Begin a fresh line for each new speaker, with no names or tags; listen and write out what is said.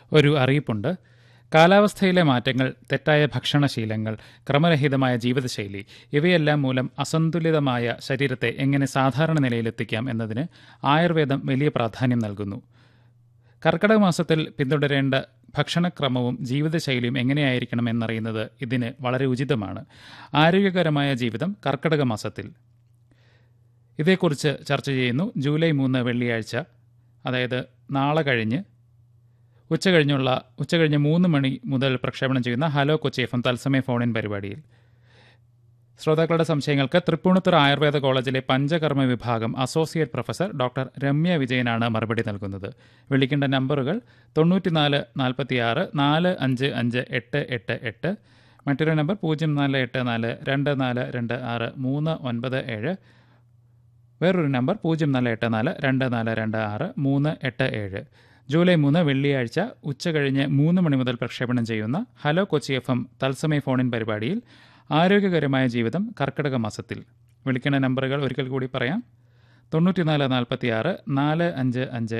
ഒരു അറിയിപ്പുണ്ട് കാലാവസ്ഥയിലെ മാറ്റങ്ങൾ തെറ്റായ ഭക്ഷണശീലങ്ങൾ ക്രമരഹിതമായ ജീവിതശൈലി ഇവയെല്ലാം മൂലം അസന്തുലിതമായ ശരീരത്തെ എങ്ങനെ സാധാരണ നിലയിലെത്തിക്കാം എന്നതിന് ആയുർവേദം വലിയ പ്രാധാന്യം നൽകുന്നു കർക്കിടക മാസത്തിൽ പിന്തുടരേണ്ട ഭക്ഷണക്രമവും ജീവിതശൈലിയും എങ്ങനെയായിരിക്കണം എന്നറിയുന്നത് ഇതിന് വളരെ ഉചിതമാണ് ആരോഗ്യകരമായ ജീവിതം കർക്കിടക മാസത്തിൽ ഇതേക്കുറിച്ച് ചർച്ച ചെയ്യുന്നു ജൂലൈ മൂന്ന് വെള്ളിയാഴ്ച അതായത് നാളെ കഴിഞ്ഞ് ഉച്ച കഴിഞ്ഞുള്ള ഉച്ച കഴിഞ്ഞ് മൂന്ന് മണി മുതൽ പ്രക്ഷേപണം ചെയ്യുന്ന ഹലോ കൊച്ചി എഫ് എം തത്സമയ ഫോണിൻ പരിപാടിയിൽ ശ്രോതാക്കളുടെ സംശയങ്ങൾക്ക് തൃപ്പൂണിത്തുറ ആയുർവേദ കോളേജിലെ പഞ്ചകർമ്മ വിഭാഗം അസോസിയേറ്റ് പ്രൊഫസർ ഡോക്ടർ രമ്യ വിജയനാണ് മറുപടി നൽകുന്നത് വിളിക്കേണ്ട നമ്പറുകൾ തൊണ്ണൂറ്റിനാല് നാൽപ്പത്തിയാറ് നാല് അഞ്ച് അഞ്ച് എട്ട് എട്ട് എട്ട് മറ്റൊരു നമ്പർ പൂജ്യം നാല് എട്ട് നാല് രണ്ട് നാല് രണ്ട് ആറ് മൂന്ന് ഒൻപത് ഏഴ് വേറൊരു നമ്പർ പൂജ്യം നാല് എട്ട് നാല് രണ്ട് നാല് രണ്ട് ആറ് മൂന്ന് എട്ട് ഏഴ് ജൂലൈ മൂന്ന് വെള്ളിയാഴ്ച ഉച്ച കഴിഞ്ഞ് മൂന്ന് മണി മുതൽ പ്രക്ഷേപണം ചെയ്യുന്ന ഹലോ കൊച്ചി എഫ് എം തത്സമയ ഫോണിൻ പരിപാടിയിൽ ആരോഗ്യകരമായ ജീവിതം കർക്കിടക മാസത്തിൽ വിളിക്കേണ്ട നമ്പറുകൾ ഒരിക്കൽ കൂടി പറയാം തൊണ്ണൂറ്റിനാല് നാൽപ്പത്തിയാറ് നാല് അഞ്ച് അഞ്ച്